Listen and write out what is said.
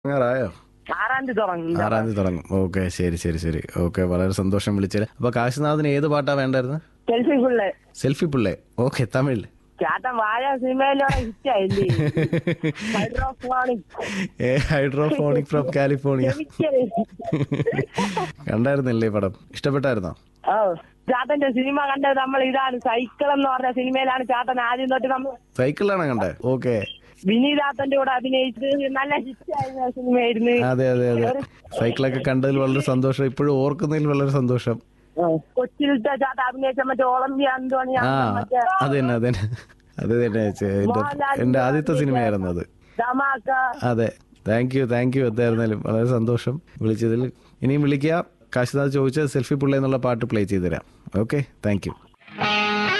തുടങ്ങാറായോ ആറാം തീയതി തുടങ്ങും ആറാം തീയതി തുടങ്ങും ഓക്കെ ശരി ശരി ശരി ഓക്കെ വളരെ സന്തോഷം വിളിച്ചത് അപ്പൊ കാശിനാഥിന് ഏത് പാട്ടാ വേണ്ടായിരുന്നു സെൽഫി ഫുള്ള് സെൽഫി പിള്ളേ ഓക്കെ തമിഴ് ചേട്ടൻ വാഴ സിനിമയിലൂടെ ഹിറ്റായില്ലേ ഹൈഡ്രോഫോണിക് ഏ ഹൈഡ്രോഫോണിക് ഫ്രോം കാലിഫോർണിയ കെമിക്കൽ കണ്ടായിരുന്നില്ലേ ഈ പടം ഇഷ്ടപ്പെട്ടായിരുന്നോ ഓ ചാത്തന്റെ സിനിമ കണ്ടത് നമ്മൾ ഇതാണ് സൈക്കിൾ എന്ന് പറഞ്ഞ സിനിമയിലാണ് ചാത്തൻ ആദ്യം തൊട്ട് നമ്മൾ സൈക്കിളിലാണോ കണ്ടേ ഓക്കെ വിനീതാത്തന്റെ കൂടെ അഭിനയിച്ച് നല്ല ഹിറ്റായിരുന്ന സിനിമയായിരുന്നു അതെ അതെ അതെ സൈക്കിളൊക്കെ കണ്ടതിൽ വളരെ സന്തോഷം ഇപ്പോഴും ഓർക്കുന്നതിൽ വളരെ സന്തോഷം കൊച്ചിയിലത്തെ ചാത്ത അഭിനയിച്ച മറ്റേ ഒളിമ്പിയ അന്തോണി ആ മറ്റേ അത് തന്നെ അത് തന്നെ അത് തന്നെ ചേ, എന്റെ മോഹൻലാലിന്റെ എന്റെ ആദ്യത്തെ സിനിമയായിരുന്നു അത് ധമാക്ക അതെ താങ്ക് യു താങ്ക് യു എന്തായിരുന്നാലും വളരെ സന്തോഷം വിളിച്ചതിൽ ഇനിയും വിളിക്കുക കാശിനാഥ് ചോദിച്ച സെൽഫി പിള്ളേ എന്നുള്ള പാട്ട് പ്ലേ ചെയ്തുതരാം ഓക്കെ താങ്ക് യു